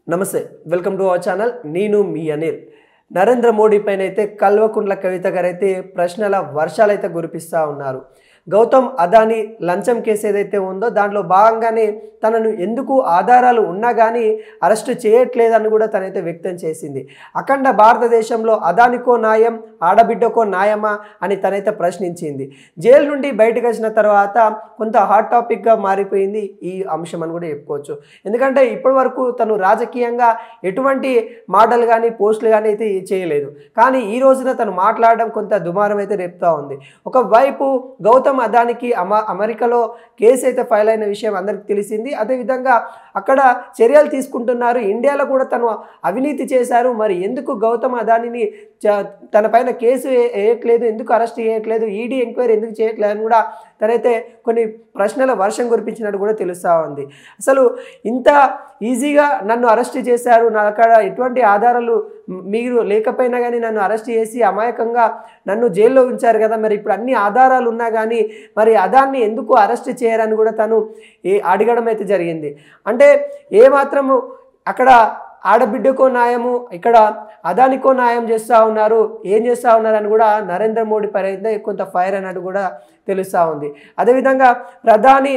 నమస్తే welcome to our channel నేను మీ అనిల్ నరేంద్ర మోడీ పైన అయితే కల్వకుంట్ల కవిత గారు అయితే ప్రశ్నల వర్షాలైతే కురిపిస్తూ ఉన్నారు గౌతమ్ అదానీ లంచం కేసు ఏదైతే ఉందో దాంట్లో భాగంగానే తనను ఎందుకు ఆధారాలు ఉన్నా కానీ అరెస్టు చేయట్లేదని కూడా తనైతే వ్యక్తం చేసింది అఖండ భారతదేశంలో అదానికో న్యాయం ఆడబిడ్డకో న్యాయమా అని తనైతే ప్రశ్నించింది జైలు నుండి బయటకు వచ్చిన తర్వాత కొంత హాట్ టాపిక్గా మారిపోయింది ఈ అంశం అని కూడా చెప్పుకోవచ్చు ఎందుకంటే ఇప్పటి వరకు తను రాజకీయంగా ఎటువంటి మాటలు కానీ పోస్టులు కానీ అయితే చేయలేదు కానీ ఈ రోజున తను మాట్లాడడం కొంత దుమారం అయితే రేపుతా ఉంది ఒకవైపు గౌతమ్ అదానికి అమ అమెరికాలో కేసు అయితే ఫైల్ అయిన విషయం అందరికీ తెలిసింది అదేవిధంగా అక్కడ చర్యలు తీసుకుంటున్నారు ఇండియాలో కూడా తను అవినీతి చేశారు మరి ఎందుకు గౌతమ్ అదానిని చ- తన పైన కేసు వే- వేయట్లేదు ఎందుకు అరెస్ట్ చేయట్లేదు ఈడీ ఎంక్వైరీ ఎందుకు చేయట్లేదు అని కూడా తనైతే కొన్ని ప్రశ్నల వర్షం కురిపించినట్టు కూడా తెలుస్తూ ఉంది అసలు ఇంత ఈజీగా నన్ను అరెస్ట్ చేశారు నా అక్కడ ఎటువంటి ఆధారాలు మ్- మీరు లేకపోయినా కానీ నన్ను అరెస్ట్ చేసి అమాయకంగా నన్ను జైల్లో ఉంచారు కదా మరి ఇప్పుడు అన్ని ఆధారాలు ఉన్నా కానీ మరి అదాన్ని ఎందుకు అరెస్ట్ చేయరని కూడా తను ఏ అడగడం అయితే జరిగింది అంటే ఏమాత్రము అక్కడ ఆడబిడ్డకో న్యాయము ఇక్కడ అదానికో న్యాయం చేస్తూ ఉన్నారు ఏం చేస్తూ ఉన్నారని కూడా నరేంద్ర మోడీ పైన అయితే కొంత ఫైర్ అన్నట్టు కూడా తెలుస్తూ ఉంది అదేవిధంగా ప్రధాని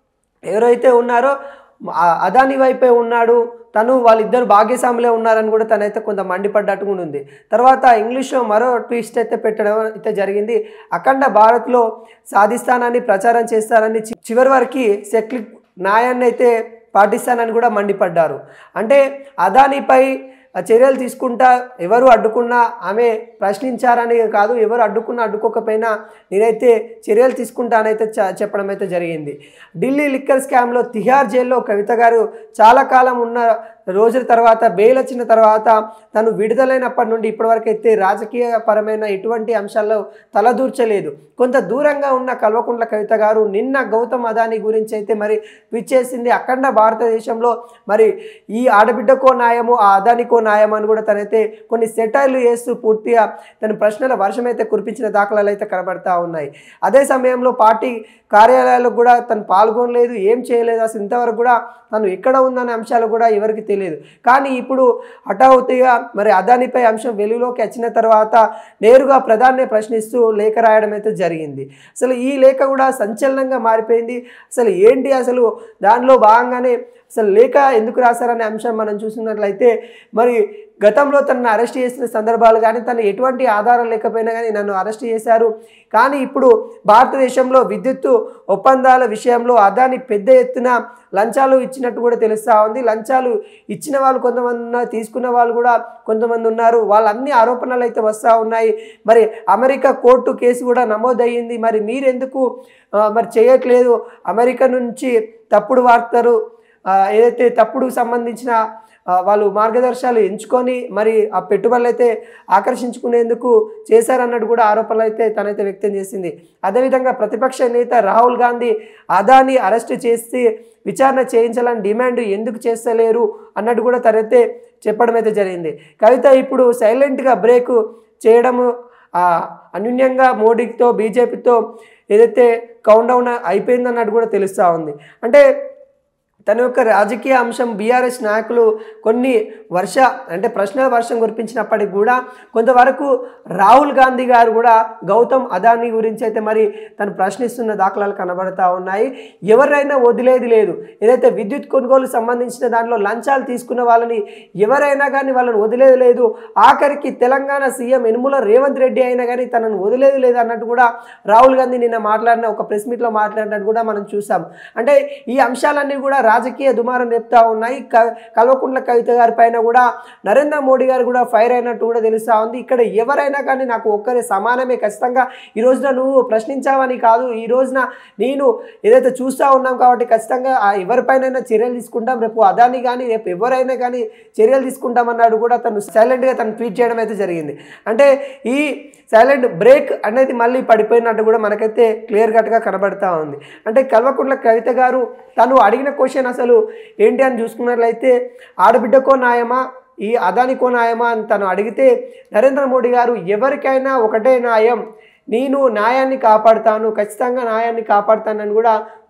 ఎవరైతే ఉన్నారో ఆ అదాని వైపే ఉన్నాడు తను వాళ్ళిద్దరు భాగ్యస్వాములే ఉన్నారని కూడా తనైతే కొంత మండిపడ్డట్టు కూడా ఉంది తర్వాత ఇంగ్లీష్లో మరో ట్విస్ట్ అయితే పెట్టడం అయితే జరిగింది అఖండ భారత్లో సాధిస్తానని ప్రచారం చేస్తానని చి- చివరి వరకు సెక్లి న్యాయాన్ని అయితే పాటిస్తానని కూడా మండిపడ్డారు అంటే అదానిపై ఆ చర్యలు తీసుకుంటా ఎవరు అడ్డుకున్నా ఆమె ప్రశ్నించారని కాదు ఎవరు అడ్డుకున్నా అడ్డుకోకపోయినా నేనైతే చర్యలు తీసుకుంటానైతే చ- చెప్పడం అయితే జరిగింది ఢిల్లీ లిక్కర్ స్కామ్లో తిహార్ జైల్లో కవిత గారు చాలా కాలం ఉన్న రోజుల తర్వాత బెయిల్ వచ్చిన తర్వాత తను విడుదలైనప్పటి నుండి ఇప్పటివరకు అయితే రాజకీయ పరమైన ఎటువంటి అంశాల్లో తలదూర్చలేదు కొంత దూరంగా ఉన్న కల్వకుంట్ల కవిత గారు నిన్న గౌతమ్ అదాని గురించి అయితే మరి ట్వీట్ చేసింది అఖండ భారతదేశంలో మరి ఈ ఆడబిడ్డకో న్యాయము ఆ అదానికో న్యాయం అని కూడా తనైతే కొన్ని సెటైర్లు వేస్తూ పూర్తిగా తన ప్రశ్నల వర్షం అయితే కురిపించిన దాఖలాలు అయితే కనబడతా ఉన్నాయి అదే సమయంలో పార్టీ కార్యాలయాలకు కూడా తను పాల్గొనలేదు ఏం చేయలేదు అసలు ఇంతవరకు కూడా తను ఎక్కడ ఉందనే అంశాలు కూడా ఎవరికి తెలియదు కానీ ఇప్పుడు హఠావుతిగా మరి అదానిపై అంశం వెలుగులోకి వచ్చిన తర్వాత నేరుగా ప్రధాన్ని ప్రశ్నిస్తూ లేఖ రాయడం అయితే జరిగింది అసలు ఈ లేఖ కూడా సంచలనంగా మారిపోయింది అసలు ఏంటి అసలు దానిలో భాగంగానే అసలు లేఖ ఎందుకు రాశారనే అంశం మనం చూసినట్లయితే మరి గతంలో తనను అరెస్ట్ చేసిన సందర్భాలు కానీ తను ఎటువంటి ఆధారం లేకపోయినా కానీ నన్ను అరెస్ట్ చేశారు కానీ ఇప్పుడు భారతదేశంలో విద్యుత్తు ఒప్పందాల విషయంలో అదాని పెద్ద ఎత్తున లంచాలు ఇచ్చినట్టు కూడా తెలుస్తూ ఉంది లంచాలు ఇచ్చిన వాళ్ళు కొంతమంది ఉన్నారు తీసుకున్న వాళ్ళు కూడా కొంతమంది ఉన్నారు వాళ్ళన్ని ఆరోపణలు అయితే వస్తూ ఉన్నాయి మరి అమెరికా కోర్టు కేసు కూడా నమోదయ్యింది మరి మీరెందుకు ఆ, మరి చేయట్లేదు అమెరికా నుంచి తప్పుడు వార్తలు ఆ, ఏదైతే తప్పుడు సంబంధించిన ఆ, వాళ్ళు మార్గదర్శకాలు ఎంచుకొని మరి ఆ పెట్టుబడులు అయితే ఆకర్షించుకునేందుకు చేశారన్నట్టు కూడా ఆరోపణలు అయితే తనైతే వ్యక్తం చేసింది అదేవిధంగా ప్రతిపక్ష నేత రాహుల్ గాంధీ అదాని అరెస్ట్ చేసి విచారణ చేయించాలని డిమాండ్ ఎందుకు చేస్తలేరు అన్నట్టు కూడా తనైతే చెప్పడం అయితే జరిగింది కవిత ఇప్పుడు సైలెంట్గా బ్రేక్ చేయడము ఆ, అన్యూన్యంగా మోడీతో బీజేపీతో ఏదైతే కౌంట్ డౌన్ అయిపోయిందన్నట్టు కూడా తెలుస్తూ ఉంది అంటే తన యొక్క రాజకీయ అంశం బీఆర్ఎస్ నాయకులు కొన్ని వర్ష అంటే ప్రశ్నల వర్షం కురిపించినప్పటికి కూడా కొంతవరకు రాహుల్ గాంధీ గారు కూడా గౌతమ్ అదానీ గురించి అయితే మరి తను ప్రశ్నిస్తున్న దాఖలాలు కనబడతా ఉన్నాయి ఎవరైనా వదిలేది లేదు ఏదైతే విద్యుత్ కొనుగోలు సంబంధించిన దాంట్లో లంచాలు తీసుకున్న వాళ్ళని ఎవరైనా కానీ వాళ్ళని వదిలేది లేదు ఆఖరికి తెలంగాణ సీఎం యనుమల రేవంత్ రెడ్డి అయినా కానీ తనను వదిలేది లేదు అన్నట్టు కూడా రాహుల్ గాంధీ నిన్న మాట్లాడిన ఒక ప్రెస్ మీట్లో మాట్లాడినట్టు కూడా మనం చూసాం అంటే ఈ అంశాలన్నీ కూడా రాజకీయ దుమారం రేపుతా ఉన్నాయి క- కల్వకుంట్ల కవిత గారి పైన కూడా నరేంద్ర మోడీ గారు కూడా ఫైర్ అయినట్టు కూడా తెలుస్తూ ఉంది ఇక్కడ ఎవరైనా కానీ నాకు ఒక్కరే సమానమే ఖచ్చితంగా ఈ రోజున నువ్వు ప్రశ్నించావని కాదు ఈ రోజున నేను ఏదైతే చూస్తూ ఉన్నాం కాబట్టి ఖచ్చితంగా ఆ ఎవరిపైనైనా చర్యలు తీసుకుంటాం రేపు అదాని కానీ రేపు ఎవరైనా కానీ చర్యలు తీసుకుంటామన్నాడు కూడా తను సైలెంట్గా తను ట్వీట్ చేయడం అయితే జరిగింది అంటే ఈ సైలెంట్ బ్రేక్ అనేది మళ్ళీ పడిపోయినట్టు కూడా మనకైతే క్లియర్ కట్గా కనబడతా ఉంది అంటే కల్వకుంట్ల కవిత గారు తను అడిగిన క్వశ్చన్ అసలు ఏంటి అని చూసుకున్నట్లయితే ఆడబిడ్డకో న్యాయమా ఈ అదానికో న్యాయమా అని తను అడిగితే నరేంద్ర మోడీ గారు ఎవరికైనా ఒకటే న్యాయం నేను న్యాయాన్ని కాపాడుతాను ఖచ్చితంగా న్యాయాన్ని కాపాడుతానని కూడా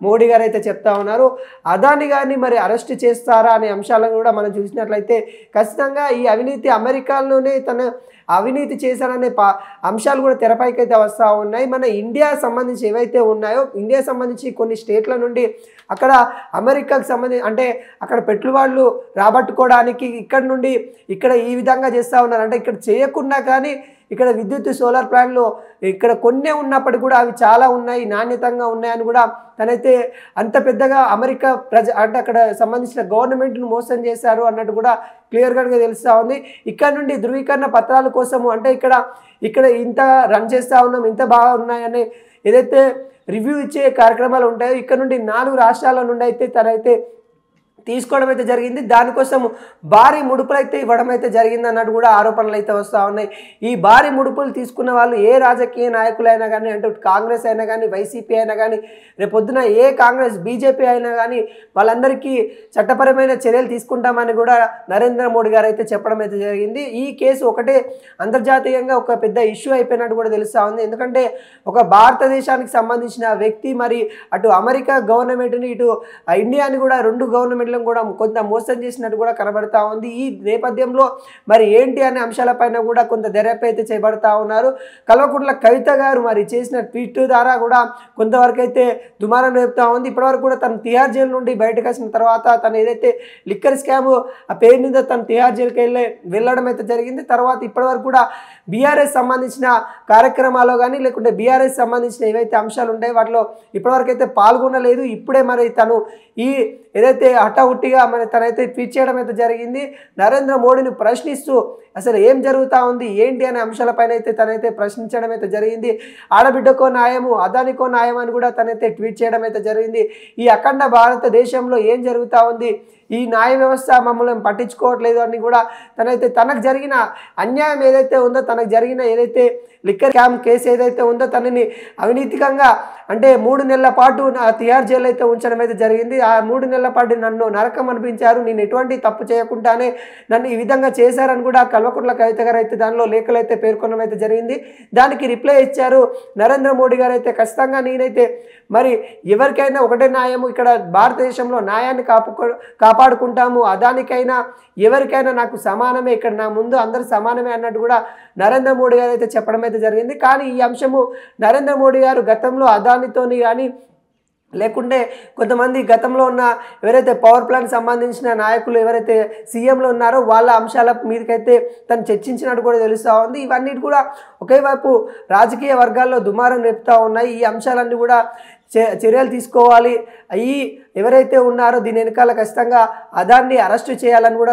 మోడీ గారు అయితే చెప్తా ఉన్నారు అదాని గారిని మరి అరెస్ట్ చేస్తారా అనే అంశాలను కూడా మనం చూసినట్లయితే ఖచ్చితంగా ఈ అవినీతి అమెరికాలోనే తన అవినీతి చేశారనే పా అంశాలు కూడా తెరపైకి అయితే వస్తూ ఉన్నాయి మన ఇండియా సంబంధించి ఏవైతే ఉన్నాయో ఇండియా సంబంధించి కొన్ని స్టేట్ల నుండి అక్కడ అమెరికాకు సంబంధించి అంటే అక్కడ పెట్టుబడులు రాబట్టుకోవడానికి ఇక్కడ నుండి ఇక్కడ ఈ విధంగా చేస్తూ ఉన్నారు అంటే ఇక్కడ చేయకుండా కానీ ఇక్కడ విద్యుత్ సోలార్ ప్లాంట్లు ఇక్కడ కొన్నే ఉన్నప్పటికీ కూడా అవి చాలా ఉన్నాయి నాణ్యతంగా ఉన్నాయని కూడా తనైతే అంత పెద్దగా అమెరికా ప్రజ అంటే అక్కడ సంబంధించిన గవర్నమెంట్ను మోసం చేశారు అన్నట్టు కూడా క్లియర్గా తెలుస్తూ ఉంది ఇక్కడ నుండి ధృవీకరణ పత్రాల కోసము అంటే ఇక్కడ ఇక్కడ ఇంత రన్ చేస్తూ ఉన్నాం ఇంత బాగా ఉన్నాయని ఏదైతే రివ్యూ ఇచ్చే కార్యక్రమాలు ఉంటాయో ఇక్కడ నుండి నాలుగు రాష్ట్రాల నుండి అయితే తనైతే తీసుకోవడం అయితే జరిగింది దానికోసం భారీ ముడుపులు అయితే ఇవ్వడం అయితే జరిగింది అన్నట్టు కూడా ఆరోపణలు అయితే వస్తూ ఉన్నాయి ఈ భారీ ముడుపులు తీసుకున్న వాళ్ళు ఏ రాజకీయ నాయకులైనా కానీ అంటే కాంగ్రెస్ అయినా కానీ వైసీపీ అయినా కానీ రేపొద్దున ఏ కాంగ్రెస్ బీజేపీ అయినా కానీ వాళ్ళందరికీ చట్టపరమైన చర్యలు తీసుకుంటామని కూడా నరేంద్ర మోడీ గారు అయితే చెప్పడం అయితే జరిగింది ఈ కేసు ఒకటే అంతర్జాతీయంగా ఒక పెద్ద ఇష్యూ అయిపోయినట్టు కూడా తెలుస్తూ ఉంది ఎందుకంటే ఒక భారతదేశానికి సంబంధించిన వ్యక్తి మరి అటు అమెరికా గవర్నమెంట్ని ఇటు ఇండియాని కూడా రెండు గవర్నమెంట్లను కూడా కొంత మోసం చేసినట్టు కూడా కనబడతా ఉంది ఈ నేపథ్యంలో మరి ఏంటి అనే అంశాలపైన కూడా కొంత దర్యాప్తు అయితే చేపడతా ఉన్నారు కల్వకుంట్ల కవిత గారు మరి చేసిన ట్వీట్ ద్వారా కూడా కొంతవరకు అయితే దుమారం రేపుతా ఉంది ఇప్పటివరకు కూడా తను తిహార్ జైలు నుండి బయటకు వచ్చిన తర్వాత తను ఏదైతే లిక్కర్ స్కామ్ ఆ పేరు మీద తను తిహార్ జైలుకి వెళ్ళి వెళ్ళడం అయితే జరిగింది తర్వాత ఇప్పటివరకు కూడా బీఆర్ఎస్ సంబంధించిన కార్యక్రమాల్లో కానీ లేకుంటే బీఆర్ఎస్ సంబంధించిన ఏవైతే అంశాలు ఉంటాయో వాటిలో ఇప్పటివరకు అయితే పాల్గొనలేదు ఇప్పుడే మరి తను ఈ ఏదైతే హఠాహుట్టిగా మరి తనైతే ట్వీట్ చేయడం అయితే జరిగింది నరేంద్ర మోడీని ప్రశ్నిస్తూ అసలు ఏం జరుగుతూ ఉంది ఏంటి అనే అంశాలపైన అయితే తనైతే ప్రశ్నించడం అయితే జరిగింది ఆడబిడ్డకో న్యాయము అదానికో న్యాయం అని కూడా తనైతే ట్వీట్ చేయడం అయితే జరిగింది ఈ అఖండ భారతదేశంలో ఏం జరుగుతూ ఉంది ఈ న్యాయ వ్యవస్థ మమ్మల్ని పట్టించుకోవట్లేదు అని కూడా తనైతే తనకు జరిగిన అన్యాయం ఏదైతే ఉందో తనకు జరిగిన ఏదైతే లిక్కర్ క్యామ్ కేసు ఏదైతే ఉందో తనని అవినీతికంగా అంటే మూడు నెలల పాటు నా తిహార్ జైలు అయితే ఉంచడం అయితే జరిగింది ఆ మూడు నెలల పాటు నన్ను నరకం అనిపించారు నేను ఎటువంటి తప్పు చేయకుండానే నన్ను ఈ విధంగా చేశారని కూడా కల్వకుంట్ల కవిత గారు అయితే దానిలో లేఖలు అయితే పేర్కొనడం అయితే జరిగింది దానికి రిప్లై ఇచ్చారు నరేంద్ర మోడీ గారు అయితే ఖచ్చితంగా నేనైతే మరి ఎవరికైనా ఒకటే న్యాయము ఇక్కడ భారతదేశంలో న్యాయాన్ని కాపు కాపాడుకుంటాము అదానికైనా ఎవరికైనా నాకు సమానమే ఇక్కడ నా ముందు అందరు సమానమే అన్నట్టు కూడా నరేంద్ర మోడీ గారు అయితే చెప్పడం అయితే జరిగింది కానీ ఈ అంశము నరేంద్ర మోడీ గారు గతంలో అదానితోని కానీ లేకుంటే కొంతమంది గతంలో ఉన్న ఎవరైతే పవర్ ప్లాంట్ సంబంధించిన నాయకులు ఎవరైతే సీఎంలో ఉన్నారో వాళ్ళ అంశాల మీదకైతే తను చర్చించినట్టు కూడా తెలుస్తూ ఉంది ఇవన్నీ కూడా ఒకే వైపు రాజకీయ వర్గాల్లో దుమారం రేపుతూ ఉన్నాయి ఈ అంశాలన్నీ కూడా చే- చర్యలు తీసుకోవాలి ఈ ఎవరైతే ఉన్నారో దీని వెనకాల ఖచ్చితంగా అదాన్ని అరెస్టు చేయాలని కూడా